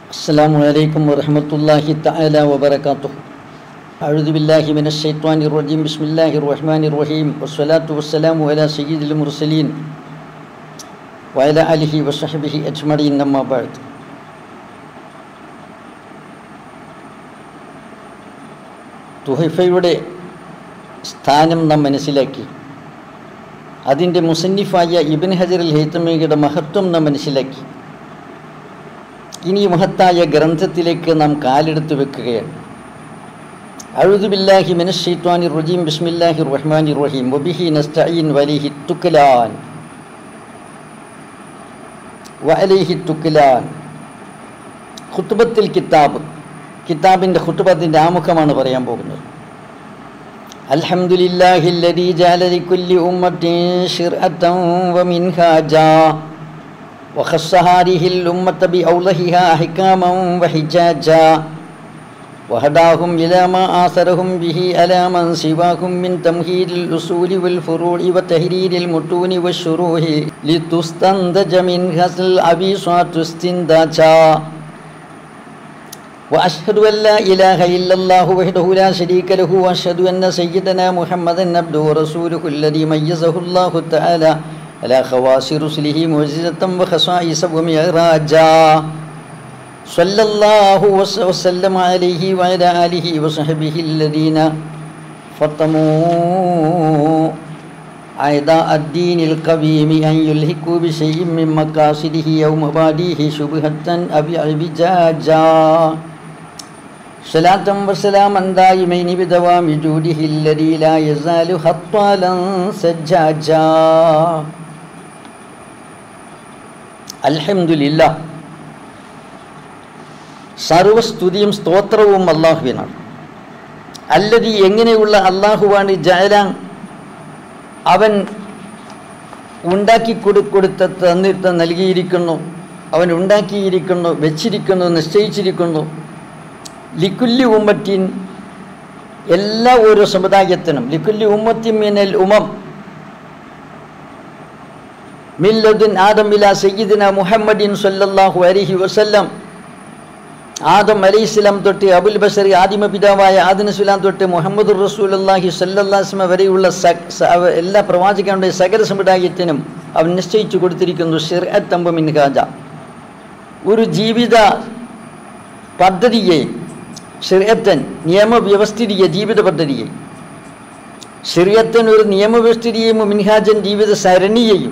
السلام عليكم ورحمة الله تعالى وبركاته أعوذ بالله من الشيطان الرجيم بسم الله الرحمن الرحيم والصلاة والسلام على سيد المرسلين وعلى آله وصحبه أجمعين أما بعد തുഹഫയുടെ സ്ഥാനം നാം മനസ്സിലാക്കി അതിൻ്റെ മുസന്നിഫായ ഇബിൻ ഹജറുൽ ഹൈത്തമയുടെ മഹത്വം നാം മനസ്സിലാക്കി ഇനി ഈ മഹത്തായ ഗ്രന്ഥത്തിലേക്ക് നാം കാലെടുത്ത് വെക്കുകയാണ് അഴുതു ബില്ലാഹി മിനശ്ശൈത്വാനി റജീം ബിസ്മില്ലാഹി റഹ്മാനി റഹീം വബിഹി നസ്തഈൻ വലിഹി തുക്ലാൻ വഅലൈഹി തുക്ലാൻ ഖുത്ബത്തിൽ കിതാബ് കിതാബിൻ്റെ ഖുത്ബത്തിൻ്റെ ആമുഖമാണ് പറയാൻ പോകുന്നത് അൽഹംദുലില്ലാഹി الذي جعل لكل أمة شرعة ومنهاجا وخص هذه الأمة بأولهها أحكاما وحجاجا وهداهم إلى ما آثرهم به على من سواهم من تمهيد الأصول والفروع وتهرير المتون والشروح لتستنتج منها الأبيصات استنتاجا وأشهد أن لا إله إلا الله وحده لا شريك له وأشهد أن سيدنا محمدا عبده ورسوله الذي ميزه الله تعالى على خواص رسله معجزة وخصائص ومعراجا صلى الله وسلم عليه وعلى آله وصحبه الذين فطموا أعداء الدين القويم أن يلهكوا بشيء من مقاصده أو مباديه شبهة أبي عبجاجا صلاة وسلاما دائمين بدوام جوده الذي لا يزال خطالا سجاجا അൽഹംദുലില്ല സർവസ്തുതിയും സ്തോത്രവും അള്ളാഹുവിനാണ് അല്ലതി എങ്ങനെയുള്ള അള്ളാഹുവാണ് ജയലാൻ അവൻ ഉണ്ടാക്കി കൊടു കൊടുത്ത തന്നിട്ട് നൽകിയിരിക്കുന്നു അവൻ ഉണ്ടാക്കിയിരിക്കുന്നു വെച്ചിരിക്കുന്നു നിശ്ചയിച്ചിരിക്കുന്നു ലിക്കുല്ലി ഉമ്മറ്റിൻ എല്ലാ ഓരോ സമുദായത്തിനും ലിക്കുല്ലി ഉമ്മത്തിൻ മിനൽ ഉമം മില്ലദുൻ ആദം ഇല സയ്യിദിന മുഹമ്മദിൻ സല്ലല്ലാഹു അലൈഹി വസല്ലം ആദം അലൈഹിസ്ലാം തൊട്ട് അബുൽ ബഷറി ആദിമ പിതാവായ ആദിനസുലാം തൊട്ട് മുഹമ്മദ് റസൂലല്ലാഹി സല്ലല്ലാസ്മ വരെയുള്ള എല്ലാ പ്രവാചകരുടെ സകല സമുദായത്തിനും അവൻ നിശ്ചയിച്ചു കൊടുത്തിരിക്കുന്നു ഷിർഅത്തമ്പ മിൻഹാജ ഒരു ജീവിത പദ്ധതിയെ ഷിറിയത്തൻ നിയമവ്യവസ്ഥിതിയെ ജീവിത പദ്ധതിയെ ഷിറിയത്തൻ ഒരു നിയമവ്യവസ്ഥിതിയെയും മിൻഹാജൻ ജീവിത സരണിയെയും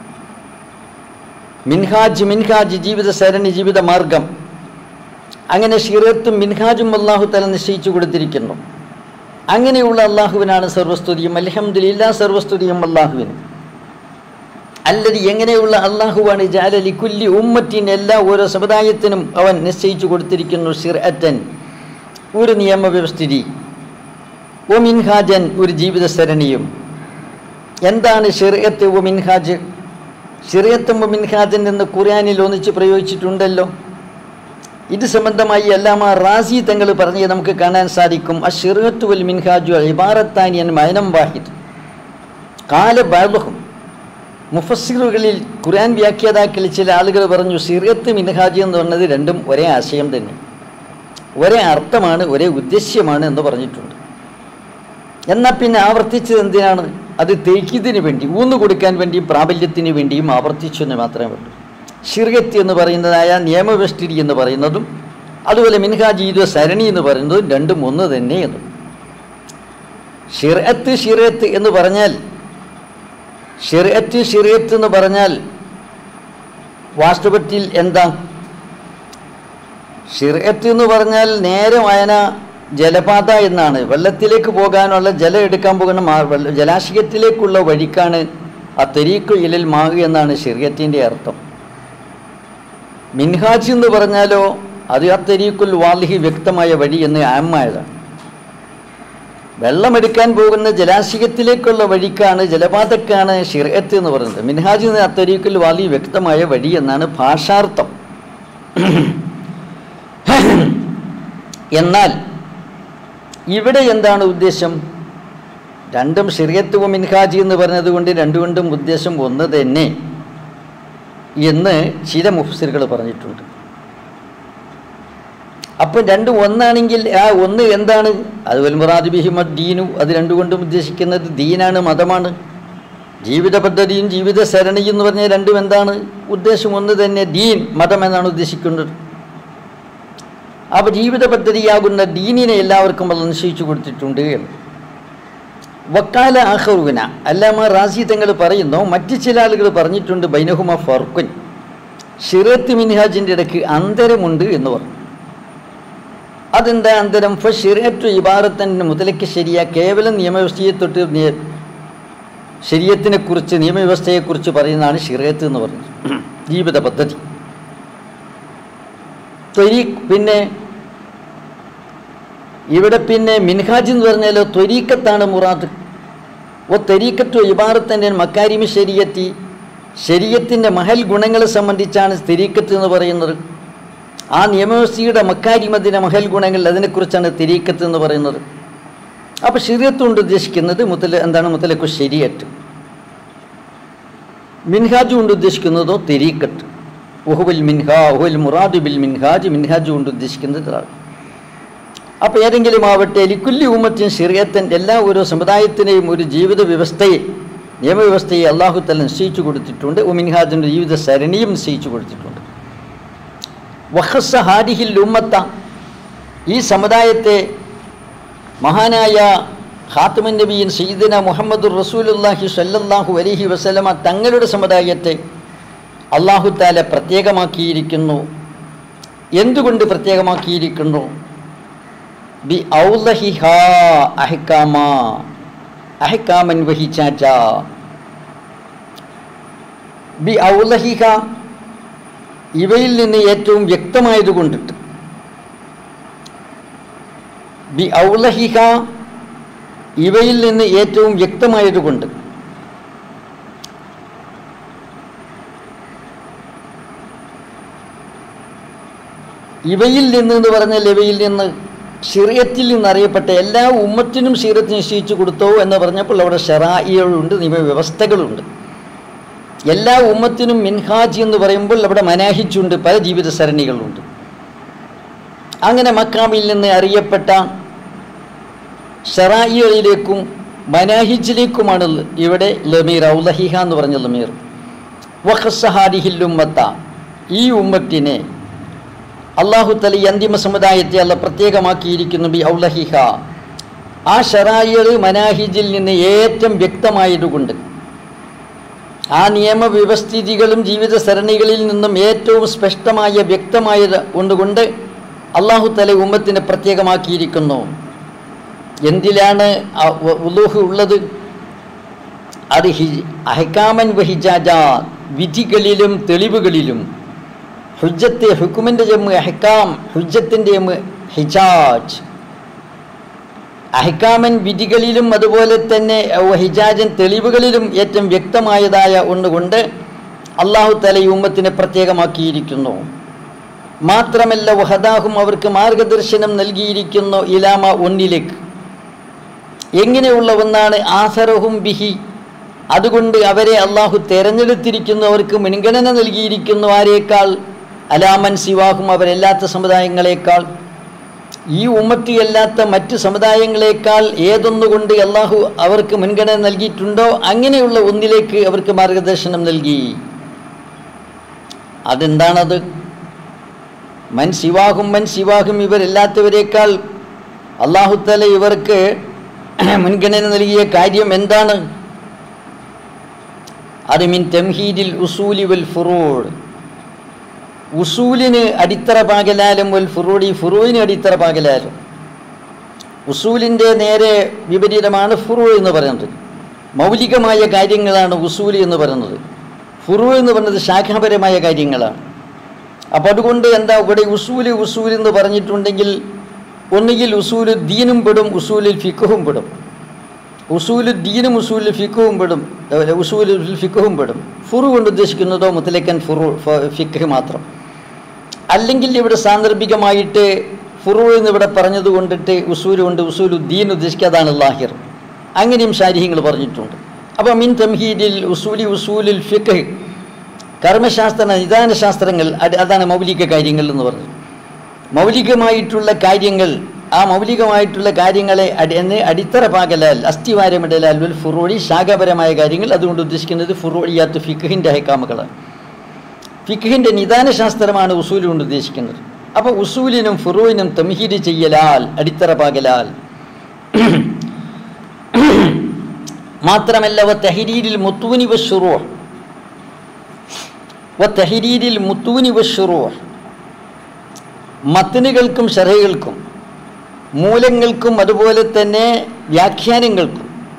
മിൻഹാജ് മിൻഹാജ് ജീവിത സരണി ജീവിത മാർഗം അങ്ങനെ ഷിറത്തും മിൻഹാജും അള്ളാഹു തല നിശ്ചയിച്ചു കൊടുത്തിരിക്കുന്നു അങ്ങനെയുള്ള അള്ളാഹുവിനാണ് സർവസ്തുതിയും അലഹമ്മദില്ല സർവസ്തുതിയും അള്ളാഹുവിന് അല്ലത് എങ്ങനെയുള്ള അള്ളാഹുവാണ് ജാലലി കുല്ലി ഉമ്മറ്റിൻ എല്ലാ ഓരോ സമുദായത്തിനും അവൻ നിശ്ചയിച്ചു കൊടുത്തിരിക്കുന്നു ഷിർഅറ്റൻ ഒരു നിയമവ്യവസ്ഥിതി ഒ മിൻഹാജൻ ഒരു ജീവിത സരണിയും എന്താണ് ഷിർഅത്ത് ഒ മിൻഹാജ് ഷിറിയത്തും മിൻഹാജൻ എന്ന് ഖുർആാനിൽ ഒന്നിച്ച് പ്രയോഗിച്ചിട്ടുണ്ടല്ലോ ഇത് സംബന്ധമായി അല്ലാമ റാസി തങ്ങൾ പറഞ്ഞ് നമുക്ക് കാണാൻ സാധിക്കും അഷിറത്തു വൽ മിൻഹാജു ഇബാറത്താനിയൻ മയനം വാഹിദ് കാല ബാബുഹും മുഫസ്സിറുകളിൽ ഖുർആൻ വ്യാഖ്യാതാക്കളിൽ ചില ആളുകൾ പറഞ്ഞു സിറിയത്ത് മിൻഹാജ് എന്ന് പറഞ്ഞത് രണ്ടും ഒരേ ആശയം തന്നെ ഒരേ അർത്ഥമാണ് ഒരേ ഉദ്ദേശ്യമാണ് എന്ന് പറഞ്ഞിട്ടുണ്ട് എന്നാൽ പിന്നെ ആവർത്തിച്ചത് എന്തിനാണ് അത് തേക്കിയതിന് വേണ്ടി ഊന്നു കൊടുക്കാൻ വേണ്ടിയും പ്രാബല്യത്തിന് വേണ്ടിയും ആവർത്തിച്ചു എന്ന് മാത്രമേ ഉള്ളൂ ഷിർഗത്ത് എന്ന് പറയുന്നതായ നിയമവ്യവസ്ഥിതി എന്ന് പറയുന്നതും അതുപോലെ മിൻഹാജീദ് സരണി എന്ന് പറയുന്നതും രണ്ടും ഒന്ന് തന്നെ എന്നും ഷിർഅത്ത് ഷിറത്ത് എന്ന് പറഞ്ഞാൽ ഷിർഅത്ത് ഷിറിയത്ത് എന്ന് പറഞ്ഞാൽ വാസ്തവത്തിൽ എന്താ ഷിർഅത്ത് എന്ന് പറഞ്ഞാൽ നേരെ വായന ജലപാത എന്നാണ് വെള്ളത്തിലേക്ക് പോകാനുള്ള ജലം എടുക്കാൻ പോകുന്ന ജലാശയത്തിലേക്കുള്ള വഴിക്കാണ് ആ തെരീക്ക് ഇലൽ മാഗ് എന്നാണ് ഷിറിയത്തിൻ്റെ അർത്ഥം മിൻഹാജ് എന്ന് പറഞ്ഞാലോ അത് ആ തെരീക്കുൽ വാലിഹി വ്യക്തമായ വഴി എന്ന് ആമായതാണ് വെള്ളമെടുക്കാൻ പോകുന്ന ജലാശയത്തിലേക്കുള്ള വഴിക്കാണ് ജലപാതക്കാണ് ഷിർഅത്ത് എന്ന് പറയുന്നത് മിൻഹാജ് എന്ന് അത്തരീക്കുൽ വാലി വ്യക്തമായ വഴി എന്നാണ് ഭാഷാർത്ഥം എന്നാൽ ഇവിടെ എന്താണ് ഉദ്ദേശം രണ്ടും ഷിറിയത്തുവും മിൻഹാജി എന്ന് പറഞ്ഞത് കൊണ്ട് രണ്ടുകൊണ്ടും ഉദ്ദേശം ഒന്ന് തന്നെ എന്ന് ചില മുഫ്സിറുകൾ പറഞ്ഞിട്ടുണ്ട് അപ്പം രണ്ടും ഒന്നാണെങ്കിൽ ആ ഒന്ന് എന്താണ് അത് വൽമുറാദ് ബിഹിമത് ദീനു അത് രണ്ടുകൊണ്ടും ഉദ്ദേശിക്കുന്നത് ദീനാണ് മതമാണ് ജീവിത പദ്ധതിയും ജീവിത സരണിയും എന്ന് പറഞ്ഞാൽ രണ്ടും എന്താണ് ഉദ്ദേശം ഒന്ന് തന്നെ ദീൻ മതം എന്നാണ് ഉദ്ദേശിക്കുന്നത് അപ്പോൾ ജീവിത പദ്ധതിയാകുന്ന ദീനിനെ എല്ലാവർക്കും അത് നിശ്ചയിച്ചു കൊടുത്തിട്ടുണ്ട് എന്ന് വക്കാല ആഹറുവിന അല്ലാമ റാസി തങ്ങൾ പറയുന്നു മറ്റു ചില ആളുകൾ പറഞ്ഞിട്ടുണ്ട് ബൈനഹുമ ഫർക്കുൻ ഷിറത്ത് മിൻഹാജിൻ്റെ ഇടയ്ക്ക് അന്തരമുണ്ട് എന്ന് പറഞ്ഞു അതെന്താ അന്തരം ഫ ഷിറത്തു ഇബാറത്തൻ്റെ മുതലയ്ക്ക് ശരിയ കേവലം നിയമവ്യവസ്ഥയെ തൊട്ട് നിയ- ശരീരത്തിനെക്കുറിച്ച് നിയമവ്യവസ്ഥയെക്കുറിച്ച് പറയുന്നതാണ് ഷിറത്ത് എന്ന് പറയുന്നത് ജീവിത പദ്ധതി ത്വരീഖ് പിന്നെ ഇവിടെ പിന്നെ മിൻഹാജ് എന്ന് പറഞ്ഞാൽ ത്വരീക്കത്താണ് മുറാദ് ഓ തെരീക്കത്തു ഇബാറത്തൻ്റെ മക്കാരിമി ശരീയത്തി ശരീരത്തിൻ്റെ മഹൽ ഗുണങ്ങളെ സംബന്ധിച്ചാണ് തെരീക്കത്ത് എന്ന് പറയുന്നത് ആ നിയമവ്യവസ്ഥയുടെ മക്കാരിമതിൻ്റെ മഹൽ ഗുണങ്ങൾ അതിനെക്കുറിച്ചാണ് തെരീക്കത്ത് എന്ന് പറയുന്നത് അപ്പോൾ ശരീരത്ത് കൊണ്ട് ഉദ്ദേശിക്കുന്നത് മുത്തല എന്താണ് മുത്തലക്കു ശരിയറ്റ് മിൻഹാജ് കൊണ്ട് ഉദ്ദേശിക്കുന്നതോ തെരീക്കത്ത് ഉഹുബിൽ മിൻഹാ ഉഹുൽ മുറാദ് ബിൽ മിൻഹാജ് മിൻഹാജ് കൊണ്ട് ഉദ്ദേശിക്കുന്നത് ഇതാണ് അപ്പോൾ ഏതെങ്കിലും ആവട്ടെ ലിക്കുല്ലി ഉമ്മത്തിൻ ഷിറിയത്തൻ എല്ലാ ഓരോ സമുദായത്തിനെയും ഒരു ജീവിത വ്യവസ്ഥയെ നിയമവ്യവസ്ഥയെ അള്ളാഹു തല നിശ്ചയിച്ചു കൊടുത്തിട്ടുണ്ട് ഉമിൻഹാജിൻ്റെ ജീവിത സരണിയും നിശ്ചയിച്ചു കൊടുത്തിട്ടുണ്ട് വഹസ ഹാരിഹിൽ ഉമ്മത്ത ഈ സമുദായത്തെ മഹാനായ ഖാത്തുമൻ നബീൻ സയ്യിദന മുഹമ്മദ് റസൂലുല്ലാഹി സല്ലല്ലാഹു അലൈഹി വസല്ലമ തങ്ങളുടെ സമുദായത്തെ അള്ളാഹു താല പ്രത്യേകമാക്കിയിരിക്കുന്നു എന്തുകൊണ്ട് പ്രത്യേകമാക്കിയിരിക്കുന്നു ബി ഔലഹിഹ അഹ്കാമ അഹ്കാമൻ വഹിച്ചാച്ച ബി ഔലഹിഹ ഇവയിൽ നിന്ന് ഏറ്റവും വ്യക്തമായതുകൊണ്ടിട്ട് ബി ഔലഹിഹ ഇവയിൽ നിന്ന് ഏറ്റവും വ്യക്തമായതുകൊണ്ട് ഇവയിൽ നിന്ന് എന്ന് പറഞ്ഞാൽ ഇവയിൽ നിന്ന് ഷിറിയത്തിൽ നിന്നറിയപ്പെട്ട എല്ലാ ഉമ്മത്തിനും ഷീറത്ത് നിശ്ചയിച്ചു കൊടുത്തോ എന്ന് പറഞ്ഞപ്പോൾ അവിടെ ഷെറായികളുണ്ട് നിയമവ്യവസ്ഥകളുണ്ട് എല്ലാ ഉമ്മത്തിനും മിൻഹാജ് എന്ന് പറയുമ്പോൾ അവിടെ മനാഹിച്ചുണ്ട് പല ജീവിത സരണികളുണ്ട് അങ്ങനെ മക്കാമിൽ നിന്ന് അറിയപ്പെട്ട ഷറായികളിലേക്കും മനാഹിജിലേക്കുമാണ് ഇവിടെ ലമീർ ഔലഹിഹ എന്ന് പറഞ്ഞ ലമീർ വഹസഹാരിഹിൽ ഉമ്മത്ത ഈ ഉമ്മത്തിനെ അള്ളാഹു തല ഈ അന്തിമ സമുദായത്തെ അല്ല പ്രത്യേകമാക്കിയിരിക്കുന്നു ബി ഔലഹിഹ ആ ഷറായികൾ മനാഹിജിൽ നിന്ന് ഏറ്റവും വ്യക്തമായതുകൊണ്ട് ആ നിയമവ്യവസ്ഥിതികളും ജീവിത സരണികളിൽ നിന്നും ഏറ്റവും സ്പഷ്ടമായ വ്യക്തമായത് കൊണ്ടുകൊണ്ട് അള്ളാഹു തല ഉമ്മത്തിനെ പ്രത്യേകമാക്കിയിരിക്കുന്നു എന്തിലാണ് ആ ഉ- ഉലൂഹ് ഉള്ളത് അത് ഹി അഹക്കാമൻ വഹിജാജ വിധികളിലും തെളിവുകളിലും ഹുജ്ജത്തെ ഹുക്കുമിൻ്റെ ജമ്മ് അഹക്കാം ഹുജ്ജത്തിൻ്റെ ജമ്മ് ഹിജാജ് അഹ്കാമൻ വിധികളിലും അതുപോലെ തന്നെ ഹിജാജൻ തെളിവുകളിലും ഏറ്റവും വ്യക്തമായതായ ഒന്നുകൊണ്ട് അള്ളാഹു തല ഈ ഉമ്മത്തിനെ പ്രത്യേകമാക്കിയിരിക്കുന്നു മാത്രമല്ല വഹദാഹും അവർക്ക് മാർഗദർശനം നൽകിയിരിക്കുന്നു ഇലാമ ഒന്നിലേക്ക് എങ്ങനെയുള്ള ഒന്നാണ് ആസറഹും ബിഹി അതുകൊണ്ട് അവരെ അള്ളാഹു തെരഞ്ഞെടുത്തിരിക്കുന്നു അവർക്ക് മുൻഗണന നൽകിയിരിക്കുന്നു ആരേക്കാൾ അലാമൻ സിവാഹും അവരല്ലാത്ത സമുദായങ്ങളെക്കാൾ ഈ ഉമ്മത്തി അല്ലാത്ത മറ്റ് സമുദായങ്ങളെക്കാൾ ഏതൊന്നുകൊണ്ട് അള്ളാഹു അവർക്ക് മുൻഗണന നൽകിയിട്ടുണ്ടോ അങ്ങനെയുള്ള ഒന്നിലേക്ക് അവർക്ക് മാർഗദർശനം നൽകി അതെന്താണത് മൻ ശിവാഹും മൻ ശിവാഹും ഇവരെല്ലാത്തവരേക്കാൾ അള്ളാഹുത്തല ഇവർക്ക് മുൻഗണന നൽകിയ കാര്യം എന്താണ് അത് മിൻ തെംഹീദിൽ ഉസൂലി വൽ ഫുറൂഡ് ഉസൂലിന് അടിത്തറ പാകലാലും വൽ ഫുറൂഡി ഫുറൂവിന് അടിത്തറ പാകലാലും ഉസൂലിൻ്റെ നേരെ വിപരീതമാണ് ഫുറു എന്ന് പറയുന്നത് മൗലികമായ കാര്യങ്ങളാണ് ഉസൂലി എന്ന് പറയുന്നത് ഫുറു എന്ന് പറയുന്നത് ശാഖാപരമായ കാര്യങ്ങളാണ് അപ്പം അതുകൊണ്ട് എന്താ ഇവിടെ ഉസൂല് ഉസൂൽ എന്ന് പറഞ്ഞിട്ടുണ്ടെങ്കിൽ ഒന്നുകിൽ ഉസൂല് ദീനും പെടും ഉസൂലിൽ ഫിഖും പെടും ഉസൂല് ദീനും ഉസൂലിൽ ഫിഖും പെടും അതുപോലെ ഉസൂലിൽ ഫിഖും പെടും ഫുറു കൊണ്ട് ഉദ്ദേശിക്കുന്നതോ മുത്തലക്കൻ ഫുറു ഫ- ഫിഖ് മാത്രം അല്ലെങ്കിൽ ഇവിടെ സാന്ദർഭികമായിട്ട് ഫുറു എന്ന് ഇവിടെ പറഞ്ഞത് കൊണ്ടിട്ട് ഉസൂല് കൊണ്ട് ഉസൂലു ദീൻ ഉദ്ദേശിക്കാതാണ് ലാഹിർ അങ്ങനെയും ശാരീഹ്യങ്ങൾ പറഞ്ഞിട്ടുണ്ട് അപ്പോൾ മിൻ തംഹീദിൽ ഉസൂലി ഉസൂലിൽ ഫിഖ് കർമ്മശാസ്ത്ര നിദാന ശാസ്ത്രങ്ങൾ അത് അതാണ് മൗലിക കാര്യങ്ങൾ എന്ന് പറഞ്ഞത് മൗലികമായിട്ടുള്ള കാര്യങ്ങൾ ആ മൗലികമായിട്ടുള്ള കാര്യങ്ങളെ അടി എന്ന് അടിത്തറ പാകലാൽ അസ്ഥിവാരമിടലാൽ ഉൽ ഫുറോഴി ശാഖാപരമായ കാര്യങ്ങൾ അതുകൊണ്ട് ഉദ്ദേശിക്കുന്നത് ഫുറോഴിയാത്ത് ഫിഖിൻ്റെ ഹൈക്കാമുകളാണ് ഫിഖിൻ്റെ നിദാന ശാസ്ത്രമാണ് ഉസൂൽ കൊണ്ട് ഉദ്ദേശിക്കുന്നത് അപ്പോൾ ഉസൂലിനും ഫുറൂവിനും തംഹീദ് ചെയ്യലാൽ അടിത്തറ പാകലാൽ മാത്രമല്ല വ തഹരീരിൽ മുത്തൂനി വഷുറൂ വ തഹരീരിൽ മുത്തൂനി വഷുറൂ മത്തനുകൾക്കും ഷറഹകൾക്കും മൂലങ്ങൾക്കും അതുപോലെ തന്നെ വ്യാഖ്യാനങ്ങൾക്കും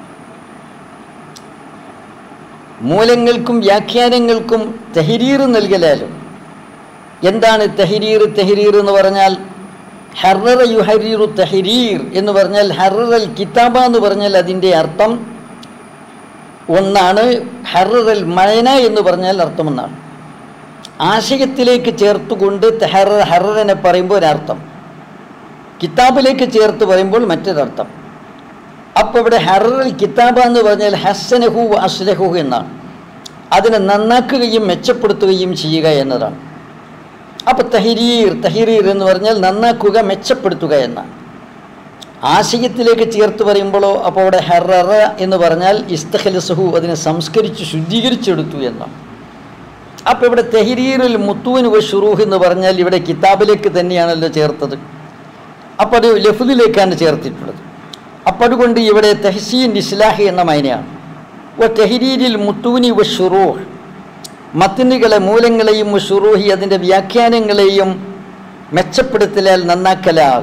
മൂലങ്ങൾക്കും വ്യാഖ്യാനങ്ങൾക്കും തെഹരീർ നൽകലാലും എന്താണ് തെഹരീർ തെഹരീർ എന്ന് പറഞ്ഞാൽ ഹർറ യുഹരീറു തെഹരീർ എന്ന് പറഞ്ഞാൽ ഹർറൽ കിതാബ എന്ന് പറഞ്ഞാൽ അതിൻ്റെ അർത്ഥം ഒന്നാണ് ഹർറൽ മഴന എന്ന് പറഞ്ഞാൽ അർത്ഥം ഒന്നാണ് ആശയത്തിലേക്ക് ചേർത്തുകൊണ്ട് ഹെറ ഹെറനെ പറയുമ്പോൾ ഒരർത്ഥം കിതാബിലേക്ക് ചേർത്ത് പറയുമ്പോൾ മറ്റൊരർത്ഥം അപ്പോൾ ഇവിടെ ഹെറൽ കിതാബ എന്ന് പറഞ്ഞാൽ ഹസനഹു അസ്ലഹു എന്നാണ് അതിനെ നന്നാക്കുകയും മെച്ചപ്പെടുത്തുകയും ചെയ്യുക എന്നതാണ് അപ്പോൾ തഹിരീർ തഹിരീർ എന്ന് പറഞ്ഞാൽ നന്നാക്കുക മെച്ചപ്പെടുത്തുക എന്നാണ് ആശയത്തിലേക്ക് ചേർത്ത് പറയുമ്പോഴോ അപ്പോൾ അവിടെ ഹെററ എന്ന് പറഞ്ഞാൽ ഇസ്തഖലസഹു അതിനെ സംസ്കരിച്ച് ശുദ്ധീകരിച്ചെടുത്തു എന്നാണ് അപ്പോൾ ഇവിടെ തെഹരീറിൽ മുത്തൂന് ഷുറൂഹ് എന്ന് പറഞ്ഞാൽ ഇവിടെ കിതാബിലേക്ക് തന്നെയാണല്ലോ ചേർത്തത് അപ്പോൾ അത് ലഫുദിലേക്കാണ് ചേർത്തിട്ടുള്ളത് അപ്പോൾ അതുകൊണ്ട് ഇവിടെ തെഹസീൻ ഇസ്ലാഹി എന്ന മൈനയാണ് ഓ തെഹരീരിൽ മുത്തൂനി വ ഷുറൂഹ് മത്തിനുകളെ മൂലങ്ങളെയും ഷുറൂഹി അതിൻ്റെ വ്യാഖ്യാനങ്ങളെയും മെച്ചപ്പെടുത്തലാൽ നന്നാക്കലാൽ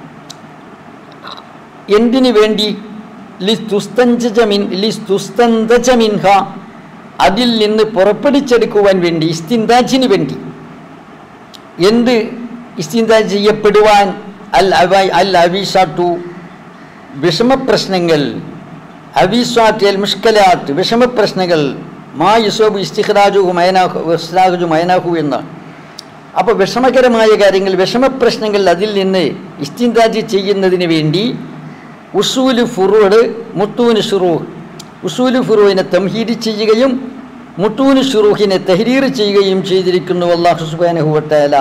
എന്തിനു വേണ്ടി ലിസ്തുസ്തഞ്ചമിൻ ലിസ്തുസ്തന്തജമിൻഹ അതിൽ നിന്ന് പുറപ്പെടുച്ചെടുക്കുവാൻ വേണ്ടി ഇസ്തിന്താജിന് വേണ്ടി എന്ത് ഇസ്തിന്താജ് ചെയ്യപ്പെടുവാൻ അൽ അവ അൽ അവിസാട്ടു വിഷമപ്രശ്നങ്ങൾ അവിസ്വാറ്റ് അൽ മുഷ്കലാത്ത് വിഷമപ്രശ്നങ്ങൾ മാ യുസോബ് ഇസ്തിഖ്റാജു മയനാഹു ഇസ്ലാഹു മയനാഹു എന്നാണ് അപ്പോൾ വിഷമകരമായ കാര്യങ്ങൾ വിഷമപ്രശ്നങ്ങൾ അതിൽ നിന്ന് ഇസ്തിന്താജ് ചെയ്യുന്നതിന് വേണ്ടി ഉസൂല് ഫുറൂഡ് മുത്തൂന് ഷുറൂഹ് ഉസൂല് ഫുറൂഹിനെ തംഹീദ് ചെയ്യുകയും മുത്തൂന് ഷുറൂഹിനെ തെഹരീർ ചെയ്യുകയും ചെയ്തിരിക്കുന്നു അള്ളാഹു സുബാനഹുവട്ടല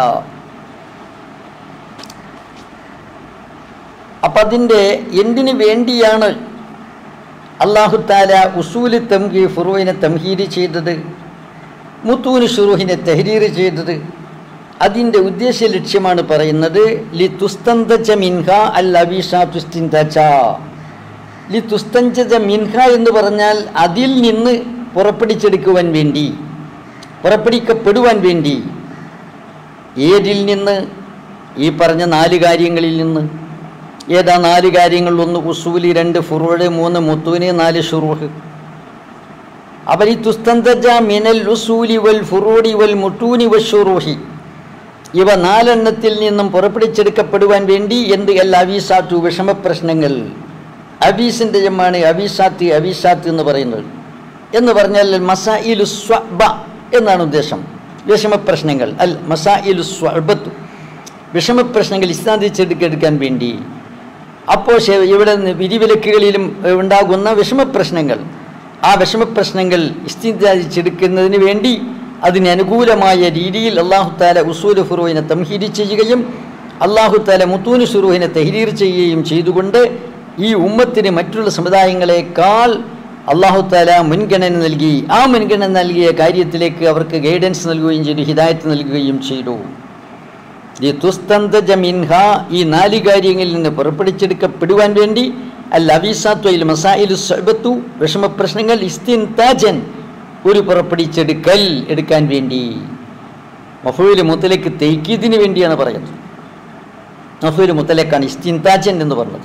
അപ്പം അതിൻ്റെ എന്തിനു വേണ്ടിയാണ് അള്ളാഹു താല ഉസൂല് തംഹി ഫുറൂഹിനെ തംഹീദ് ചെയ്തത് മുത്തൂന് ഷുറൂഹിനെ തെഹരീർ ചെയ്തത് അതിൻ്റെ ഉദ്ദേശ ലക്ഷ്യമാണ് പറയുന്നത് ലി തുസ്തന്തജ മിൻഹ അൽ അബീഷ തുസ്തിന്തജ ലി തുസ്തഞ്ചജ മിൻഹ എന്ന് പറഞ്ഞാൽ അതിൽ നിന്ന് പുറപ്പെടിച്ചെടുക്കുവാൻ വേണ്ടി പുറപ്പെടിക്കപ്പെടുവാൻ വേണ്ടി ഏതിൽ നിന്ന് ഈ പറഞ്ഞ നാല് കാര്യങ്ങളിൽ നിന്ന് ഏതാ നാല് കാര്യങ്ങൾ ഒന്ന് ഉസൂലി രണ്ട് ഫുറൂഴ് മൂന്ന് മുത്തൂന് നാല് ഷുറൂഹ് അവർ ഈ തുസ്തന്തജ മിനൽ ഉസൂലി വൽ ഫുറൂടി വൽ മുട്ടൂനി വൽ ഷുറൂഹി ഇവ നാലെണ്ണത്തിൽ നിന്നും പുറപ്പെടുവിച്ചെടുക്കപ്പെടുവാൻ വേണ്ടി എന്ത് അല്ല അവീസാത്തു വിഷമപ്രശ്നങ്ങൾ അവീസിൻ്റെ ജമ്മാണ് അവീസാത്ത് അവീസാത്ത് എന്ന് പറയുന്നത് എന്ന് പറഞ്ഞാൽ മസായിലു സ്വബ എന്നാണ് ഉദ്ദേശം വിഷമപ്രശ്നങ്ങൾ അൽ മസായിലു സ്വബത്തു വിഷമപ്രശ്നങ്ങൾ ഇസ്താന്തിച്ചെടുക്കെടുക്കാൻ വേണ്ടി അപ്പോൾ ശേ- ഇവിടെ നിന്ന് വിധിവിലക്കുകളിലും ഉണ്ടാകുന്ന വിഷമപ്രശ്നങ്ങൾ ആ വിഷമപ്രശ്നങ്ങൾ ഇസ്തിന്താദിച്ചെടുക്കുന്നതിന് വേണ്ടി അതിന് അനുകൂലമായ രീതിയിൽ അള്ളാഹു താല ഉസൂല് ഫുറൂഹിനെ തംഹീരി ചെയ്യുകയും അള്ളാഹു താല മുത്തൂന് ഫുറൂഹിനെ തെഹരീർ ചെയ്യുകയും ചെയ്തുകൊണ്ട് ഈ ഉമ്മത്തിന് മറ്റുള്ള സമുദായങ്ങളെക്കാൾ അള്ളാഹു താല മുൻഗണന നൽകി ആ മുൻഗണന നൽകിയ കാര്യത്തിലേക്ക് അവർക്ക് ഗൈഡൻസ് നൽകുകയും ചെയ്തു ഹിദായത്ത് നൽകുകയും ചെയ്തു ഈ തുസ്തന്തജ മിൻഹ ഈ നാല് കാര്യങ്ങളിൽ നിന്ന് പുറപ്പെടുവിച്ചെടുക്കപ്പെടുവാൻ വേണ്ടി അൽ അവീസാത്വയിൽ മസായിലു സബത്തു വിഷമപ്രശ്നങ്ങൾ ഇസ്തിൻതാജൻ ഒരു പുറപ്പെടുവിച്ചെടുക്കൽ എടുക്കാൻ വേണ്ടി മഫൂൽ മുത്തലേക്ക് തേക്കിയതിന് വേണ്ടിയാണ് പറയുന്നത് മഫൂൽ മുത്തലേക്കാണ് ഇസ്തിൻതാജൻ എന്ന് പറഞ്ഞത്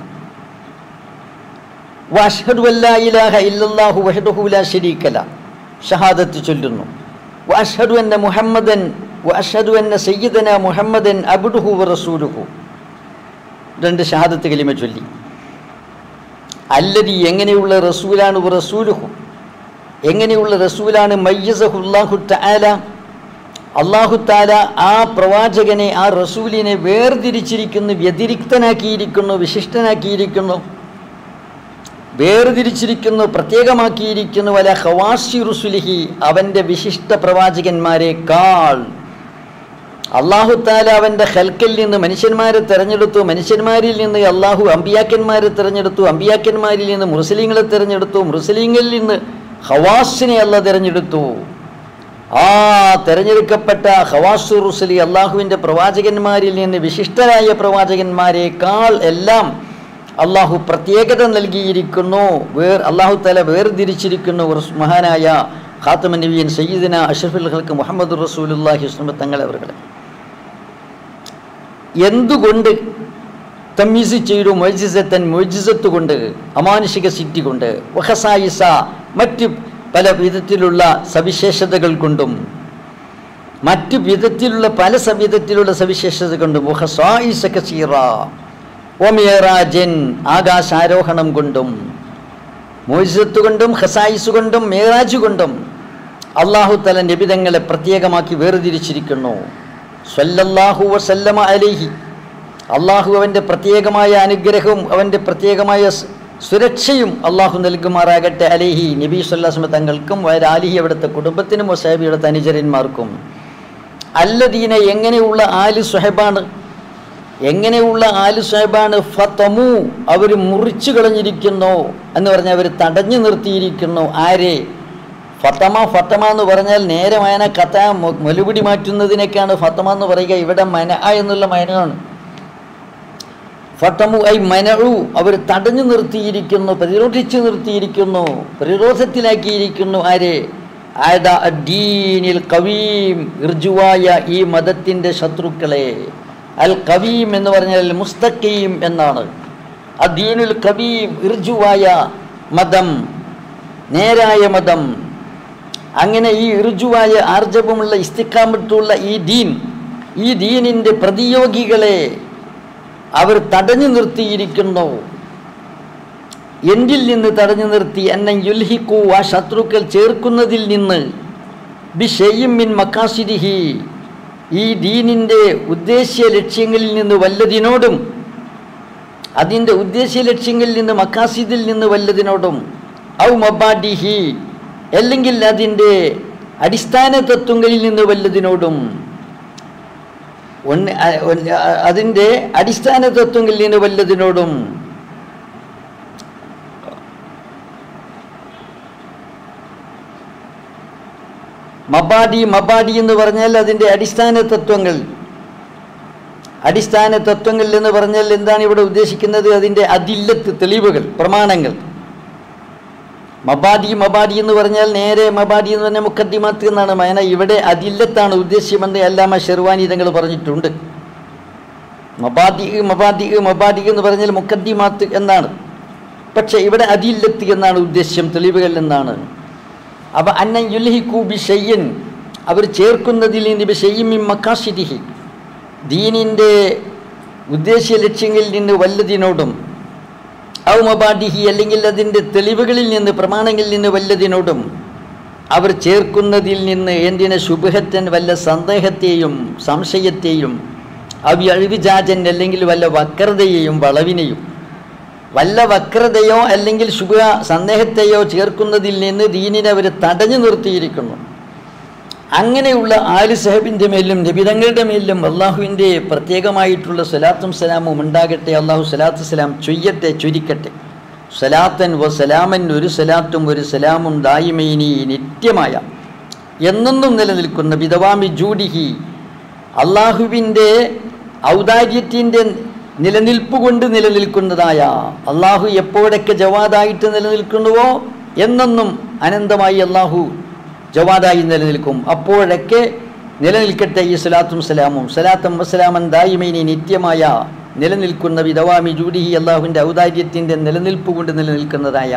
വഅഷ്ഹദു അല്ലാ ഇലാഹ ഇല്ലല്ലാഹു വഹ്ദഹു ലാ ശരീക ല ഷഹാദത്ത് ചൊല്ലുന്നു വഅഷ്ഹദു അന്ന മുഹമ്മദൻ വഅഷ്ഹദു അന്ന സയ്യിദന മുഹമ്മദൻ അബ്ദുഹു വറസൂലുഹു രണ്ട് ഷഹാദത്ത് കലിമ ചൊല്ലി അല്ലതി എങ്ങനെയുള്ള റസൂലാണ് റസൂലുഹു എങ്ങനെയുള്ള റസൂലാണ് മയ്യസഹുല്ലാഹു തആല അള്ളാഹു താല ആ പ്രവാചകനെ ആ റസൂലിനെ വേർതിരിച്ചിരിക്കുന്നു വ്യതിരിക്തനാക്കിയിരിക്കുന്നു വിശിഷ്ടനാക്കിയിരിക്കുന്നു വേർതിരിച്ചിരിക്കുന്നു പ്രത്യേകമാക്കിയിരിക്കുന്നു വല ഹവാസി റുസുലിഹി അവൻ്റെ വിശിഷ്ട പ്രവാചകന്മാരെക്കാൾ അള്ളാഹു താല അവൻ്റെ ഹൽക്കിൽ നിന്ന് മനുഷ്യന്മാരെ തിരഞ്ഞെടുത്തു മനുഷ്യന്മാരിൽ നിന്ന് അള്ളാഹു അമ്പിയാക്കന്മാരെ തിരഞ്ഞെടുത്തു അമ്പിയാക്കന്മാരിൽ നിന്ന് മുസ്ലിങ്ങളെ തിരഞ്ഞെടുത്തു മുസ്ലിങ്ങളിൽ നിന്ന് ഹവാസിനെ അല്ല തിരഞ്ഞെടുത്തു ആ തിരഞ്ഞെടുക്കപ്പെട്ട ഹവാസു റുസലി അള്ളാഹുവിൻ്റെ പ്രവാചകന്മാരിൽ നിന്ന് വിശിഷ്ടരായ പ്രവാചകന്മാരെക്കാൾ എല്ലാം അള്ളാഹു പ്രത്യേകത നൽകിയിരിക്കുന്നു വേർ അള്ളാഹു തല വേർതിരിച്ചിരിക്കുന്നു ഉറസ് മഹാനായ ഖാത്തമൻ നബിയൻ സയ്യിദിന അഷഫുൽ ഹൽക്ക് മുഹമ്മദ് റസൂലുല്ലാഹി വസ്ലമ തങ്ങൾ അവരുടെ എന്തുകൊണ്ട് തമ്മീസ് ചെയ്തു മൊയ്ജിസത്തൻ മൊയ്ജിസത്ത് കൊണ്ട് അമാനുഷിക സിറ്റി കൊണ്ട് വഹസായിസ മറ്റ് പല വിധത്തിലുള്ള സവിശേഷതകൾ കൊണ്ടും മറ്റു വിധത്തിലുള്ള പല വിധത്തിലുള്ള സവിശേഷത കൊണ്ടും വഹസായിസ കസീറ ഒമേറാജൻ ആകാശാരോഹണം കൊണ്ടും മോചിസത്ത് കൊണ്ടും ഹസായിസ് കൊണ്ടും മേറാജ് കൊണ്ടും അള്ളാഹു തല നിബിതങ്ങളെ പ്രത്യേകമാക്കി വേർതിരിച്ചിരിക്കുന്നു സ്വല്ലല്ലാഹു വസല്ലമ അലൈഹി അള്ളാഹു അവൻ്റെ പ്രത്യേകമായ അനുഗ്രഹവും അവൻ്റെ പ്രത്യേകമായ സ് സുരക്ഷയും അള്ളാഹു നൽകുമാറാകട്ടെ അലൈഹി നബി സ്വല്ലാസ്മ തങ്ങൾക്കും വരാലിഹി അവിടുത്തെ കുടുംബത്തിനും വസാബി അവിടുത്തെ അനുചരന്മാർക്കും അല്ലദീന എങ്ങനെയുള്ള ആല് സുഹബാണ് എങ്ങനെയുള്ള ആലു സാഹിബാണ് ഫതമു അവർ മുറിച്ചു കളഞ്ഞിരിക്കുന്നു എന്ന് പറഞ്ഞാൽ അവർ തടഞ്ഞു നിർത്തിയിരിക്കുന്നു ആരെ ഫത്തമ ഫത്തമ എന്ന് പറഞ്ഞാൽ നേരെ മയന കഥ മൊലുപിടി മാറ്റുന്നതിനൊക്കെയാണ് ഫത്തമ എന്ന് പറയുക ഇവിടെ മന എന്നുള്ള മയനാണ് ഫത്തമു ഐ മനഴു അവർ തടഞ്ഞു നിർത്തിയിരിക്കുന്നു പ്രതിരോധിച്ചു നിർത്തിയിരിക്കുന്നു പ്രതിരോധത്തിലാക്കിയിരിക്കുന്നു ആരെ ആയത അദ്ദീനിൽ കവീം ഇർജുവായ ഈ മതത്തിൻ്റെ ശത്രുക്കളെ അൽ കവീം എന്ന് പറഞ്ഞാൽ മുസ്തഖീം എന്നാണ് അദ്ദീനുൽ കവീം ഇർജുവായ മതം നേരായ മതം അങ്ങനെ ഈ ഇർജുവായ ആർജവമുള്ള ഇസ്തിക്കാമത്തുള്ള ഈ ദീൻ ഈ ദീനിൻ്റെ പ്രതിയോഗികളെ അവർ തടഞ്ഞു നിർത്തിയിരിക്കുന്നു എന്തിൽ നിന്ന് തടഞ്ഞു നിർത്തി എന്നെ യുൽഹിക്കു ആ ശത്രുക്കൾ ചേർക്കുന്നതിൽ നിന്ന് ബിഷയും മിൻ മക്കാസിരിഹി ഈ ദീനിൻ്റെ ഉദ്ദേശ്യ ലക്ഷ്യങ്ങളിൽ നിന്ന് വല്ലതിനോടും അതിൻ്റെ ഉദ്ദേശ്യ ലക്ഷ്യങ്ങളിൽ നിന്ന് മക്കാസിദിൽ നിന്ന് വല്ലതിനോടും ഔ മബാഡിഹി അല്ലെങ്കിൽ അതിൻ്റെ അടിസ്ഥാന തത്വങ്ങളിൽ നിന്ന് വല്ലതിനോടും ഒന്ന് അതിൻ്റെ അടിസ്ഥാന തത്വങ്ങളിൽ നിന്ന് വല്ലതിനോടും മബാഡി മബാഡി എന്ന് പറഞ്ഞാൽ അതിൻ്റെ അടിസ്ഥാന തത്വങ്ങൾ അടിസ്ഥാന തത്വങ്ങൾ എന്ന് പറഞ്ഞാൽ എന്താണ് ഇവിടെ ഉദ്ദേശിക്കുന്നത് അതിൻ്റെ അതില്ലത്ത് തെളിവുകൾ പ്രമാണങ്ങൾ മബാഡി മബാഡി എന്ന് പറഞ്ഞാൽ നേരെ മബാഡി എന്ന് പറഞ്ഞാൽ മുക്കദ്ദിമാത്ത് എന്നാണ് മയന ഇവിടെ അതില്ലത്താണ് ഉദ്ദേശ്യമെന്ന് അല്ലാമ ഷെർവാനി തങ്ങൾ പറഞ്ഞിട്ടുണ്ട് മബാദി മബാദി മബാദി എന്ന് പറഞ്ഞാൽ മുക്കദ്ദിമാത്ത് എന്നാണ് പക്ഷേ ഇവിടെ അതില്ലത്ത് എന്നാണ് ഉദ്ദേശ്യം തെളിവുകൾ എന്നാണ് അപ്പം അന്ന യുൽഹിക്കു ബി ഷയ്യൻ അവർ ചേർക്കുന്നതിൽ നിന്ന് ബി ഷയ്യിമിൻ മക്കാസിദിഹി ദീനിൻ്റെ ഉദ്ദേശ്യ ലക്ഷ്യങ്ങളിൽ നിന്ന് വല്ലതിനോടും ഔ മബാഡിഹി അല്ലെങ്കിൽ അതിൻ്റെ തെളിവുകളിൽ നിന്ന് പ്രമാണങ്ങളിൽ നിന്ന് വല്ലതിനോടും അവർ ചേർക്കുന്നതിൽ നിന്ന് എന്തിനെ ശുഭഹത്തൻ വല്ല സന്ദേഹത്തെയും സംശയത്തെയും അവി അഴിവിജാജൻ അല്ലെങ്കിൽ വല്ല വക്രതയെയും വളവിനെയും വല്ല വക്രതയോ അല്ലെങ്കിൽ ശുഭ സന്ദേഹത്തെയോ ചേർക്കുന്നതിൽ നിന്ന് ദീനിനെ അവർ തടഞ്ഞു നിർത്തിയിരിക്കുന്നു അങ്ങനെയുള്ള ആലി സാഹിബിൻ്റെ മേലും നബിതങ്ങളുടെ മേലും അള്ളാഹുവിൻ്റെ പ്രത്യേകമായിട്ടുള്ള സലാത്തും സലാമും ഉണ്ടാകട്ടെ അള്ളാഹു സലാത്തു സലാം ചൊയ്യട്ടെ ചൊരിക്കട്ടെ സലാത്തൻ വ സലാമൻ ഒരു സലാത്തും ഒരു സലാമും ദായിമൈനി നിത്യമായ എന്നെന്നും നിലനിൽക്കുന്ന വിധവാമി ജൂഡിഹി അള്ളാഹുവിൻ്റെ ഔദാര്യത്തിൻ്റെ നിലനിൽപ്പ് കൊണ്ട് നിലനിൽക്കുന്നതായ അള്ളാഹു എപ്പോഴൊക്കെ ജവാദായിട്ട് നിലനിൽക്കുന്നുവോ എന്നെന്നും അനന്തമായി അള്ളാഹു ജവാദായി നിലനിൽക്കും അപ്പോഴൊക്കെ നിലനിൽക്കട്ടെ ഈ സലാത്തും സലാമും സലാത്തും വസ്സലാമൻ ദായിമൈനി നിത്യമായ നിലനിൽക്കുന്ന വിധവാമി ജൂഡിഹി അള്ളാഹുവിൻ്റെ ഔദാര്യത്തിൻ്റെ നിലനിൽപ്പ് കൊണ്ട് നിലനിൽക്കുന്നതായ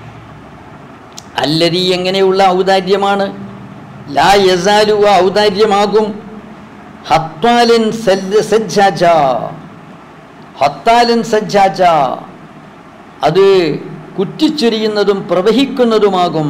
അല്ലരി എങ്ങനെയുള്ള ഔദാര്യമാണ് ലാ യസാലു ആ ഔദാര്യമാകും ഹത്വാലിൻ സജ്ജാജ ഹത്താലിൻ സജ്ജാജ അത് കുറ്റിച്ചൊരിയുന്നതും പ്രവഹിക്കുന്നതുമാകും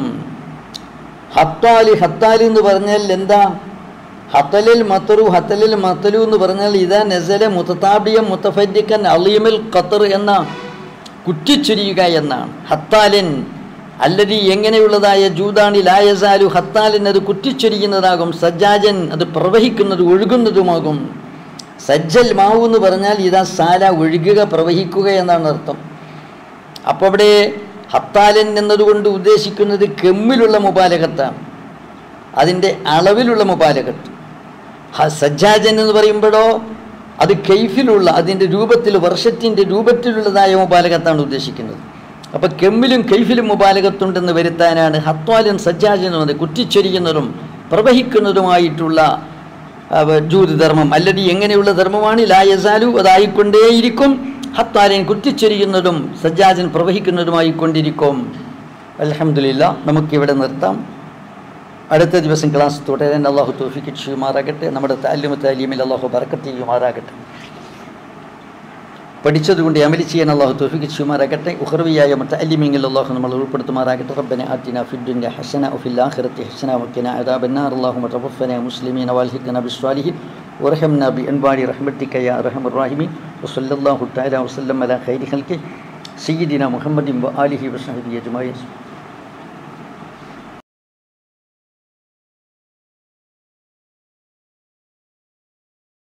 ഹത്താലി ഹത്താലി എന്ന് പറഞ്ഞാൽ എന്താ ഹത്തലിൽ മത്തറു ഹത്തലിൽ മത്തലു എന്ന് പറഞ്ഞാൽ ഇതാ നസലെ മുത്തത്താബിയം മുത്തഫരിക്കൻ അലീമിൽ ഖത്തർ എന്ന കുറ്റിച്ചൊരിയുക എന്നാണ് ഹത്താലിൻ അല്ലതി എങ്ങനെയുള്ളതായ ജൂതാണി ലായസാലു ഹത്താലിൻ അത് കുറ്റിച്ചൊരിക്കുന്നതാകും സജ്ജാജൻ അത് പ്രവഹിക്കുന്നത് ഒഴുകുന്നതുമാകും സജ്ജൽ മാവു എന്ന് പറഞ്ഞാൽ ഇതാ സാല ഒഴുകുക പ്രവഹിക്കുക എന്നാണ് അർത്ഥം അപ്പോൾ അവിടെ ഹത്താലൻ എന്നതുകൊണ്ട് ഉദ്ദേശിക്കുന്നത് കെമ്മിലുള്ള മുബാലകത്താണ് അതിൻ്റെ അളവിലുള്ള മുബാലകത്ത് ഹ സജ്ജാജൻ എന്ന് പറയുമ്പോഴോ അത് കെയ്ഫിലുള്ള അതിൻ്റെ രൂപത്തിൽ വർഷത്തിൻ്റെ രൂപത്തിലുള്ളതായ മുബാലകത്താണ് ഉദ്ദേശിക്കുന്നത് അപ്പോൾ കെമ്മിലും കെയ്ഫിലും മുബാലകത്തുണ്ടെന്ന് വരുത്താനാണ് ഹത്വാലും സജ്ജാജനും അത് കുറ്റിച്ചൊരിക്കുന്നതും പ്രവഹിക്കുന്നതുമായിട്ടുള്ള അവ, ജൂത് ധർമ്മം അല്ലടി എങ്ങനെയുള്ള ധർമ്മമാണ് ലായസാലു അതായിക്കൊണ്ടേയിരിക്കും ഹത്താലൻ കുറ്റിച്ചൊരിക്കുന്നതും സജ്ജാജൻ പ്രവഹിക്കുന്നതുമായിക്കൊണ്ടിരിക്കും അലഹമില്ല നമുക്കിവിടെ നിർത്താം അടുത്ത ദിവസം ക്ലാസ് തുടരാൻ അള്ളാഹു തോഫിക്ക് ചെയ്യുമാറാകട്ടെ നമ്മുടെ താലിമ താലീമിൽ അള്ളാഹു ബർക്കത്ത് ചെയ്യുമാറാകട്ടെ പഠിച്ചതുകൊണ്ട് അമലി ചെയ്യാൻ അള്ളാഹു തോഫിക്ക് ചെയ്യുമാറാകട്ടെ ഉഹർവിയായ മറ്റലിമിങ്ങിൽ അള്ളാഹു നമ്മൾ ഉൾപ്പെടുത്തുമാറാകട്ടെ റബ്ബന ആറ്റിന ഫിദ്ദുന്യ ഹസന ഒഫിൽ ആഖിറത്തി ഹസന വക്കിന അദാബന്നാർ അള്ളാഹു മറഫന മുസ്ലിമീൻ വാൽഹിഖന ബിസ്വാലിഹിൻ ورحمنا بأنوار رحمتك يا أرحم الراحمين وصلى الله تعالى وسلم على خير خلقه سيدنا محمد وآله وصحبه أجمعين